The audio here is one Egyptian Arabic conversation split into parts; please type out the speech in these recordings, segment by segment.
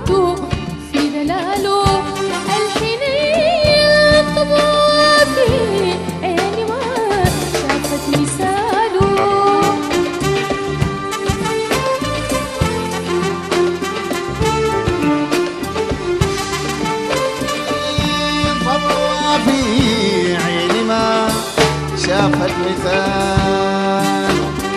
صفاته في دلاله الحنين طبعا في عيني ما شافت مثاله طبعا في عيني ما شافت مثال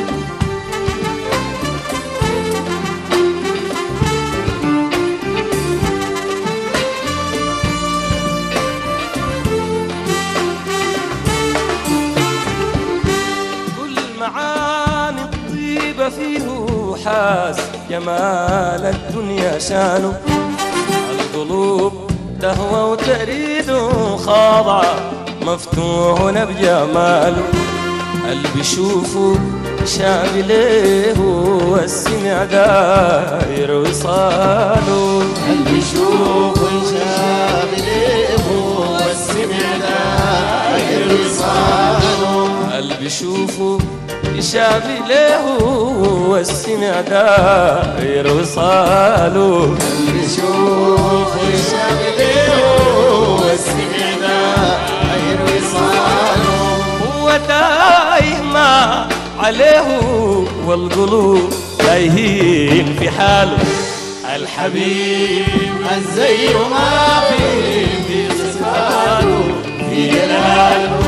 كل معاني الطيبة فيه حاس جمال الدنيا شانه القلوب تهوى وتريد خاضعة مفتوح بجماله اللي بيشوفه شاب ليه والسمع داير وصاله اللي يشوف شاب ليه والسمع داير وصاله اللي بيشوفه شاب ليه والسمع داير وصاله اللي يشوف شاب ليه والسمع داير وصاله هو تايه ما عليه والقلوب تايهين في حاله الحبيب الزي ما في في صفاته في جلاله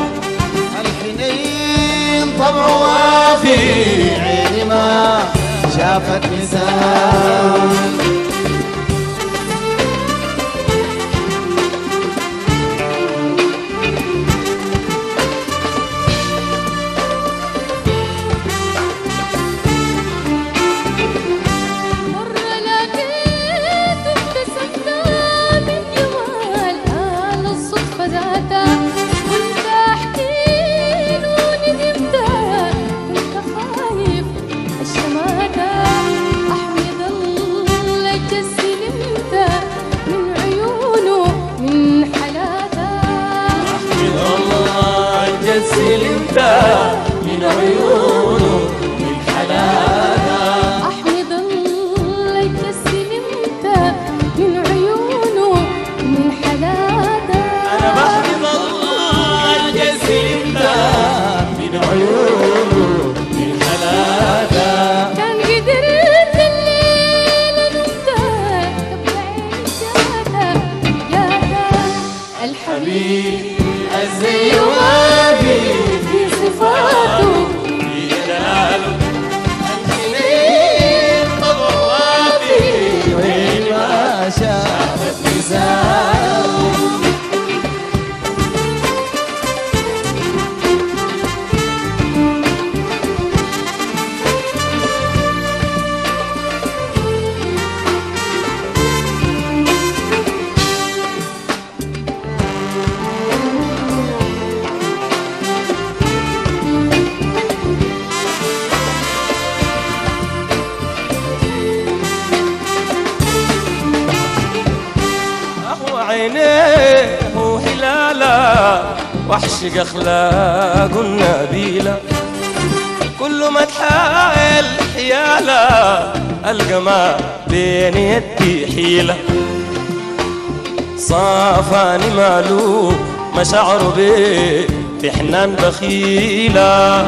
الحنين طبعه وافي عيني ما شافت مثال مرة لقيت ابتسمت من جمال آل الصدفة ذاتها كنت أحكي له ندمت كنت خايف الشماتة أحمد الله جسي نمت من عيونه من حلاته من الله جسل انت من عيونه من حلاله أحمد الله يكسل انت من عيونه من حلاته انا بحمد الله جسل انت من عيونه من حلاله كان قدرت الليلة نمت تبقى عيني جاتا جاتا الحبيب الزي وافي في صفاته في جلاله الحنين طبعه وافي عيني ما شافت مثال أهو عينيه وهلاله واحشق أخلاق النبيلة كل ما تحايل حيالة ألقى ما بين يدي حيلة صافاني مالو مشاعر بيه في حنان بخيلة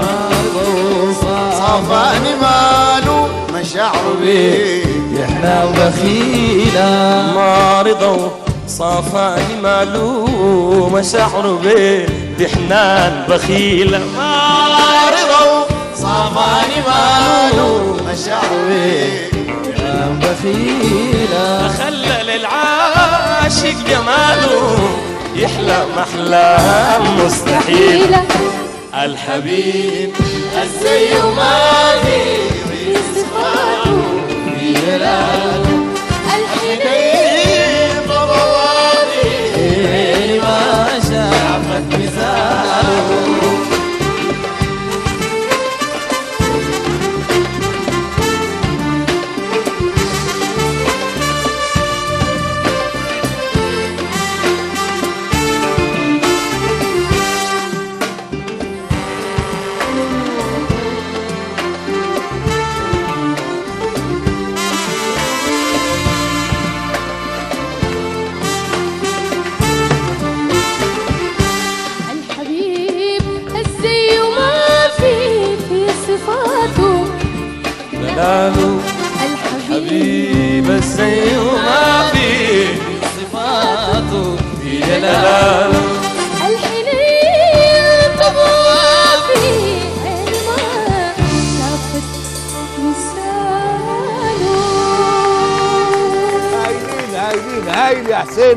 صافاني ماله مشاعره بيه يحنى وبخيلة ما رضوا صافاني مالو مشاعر بيه بحنان بخيلة ما رضوا صافاني ماله مشاعره بيه بخيلة خلى للعاشق جماله يحلم أحلام مستحيلة الحبيب الزي ومالي في صفاته في جلاله الحنين طبواتي عيني ما شافت مثاله هايل يا حسين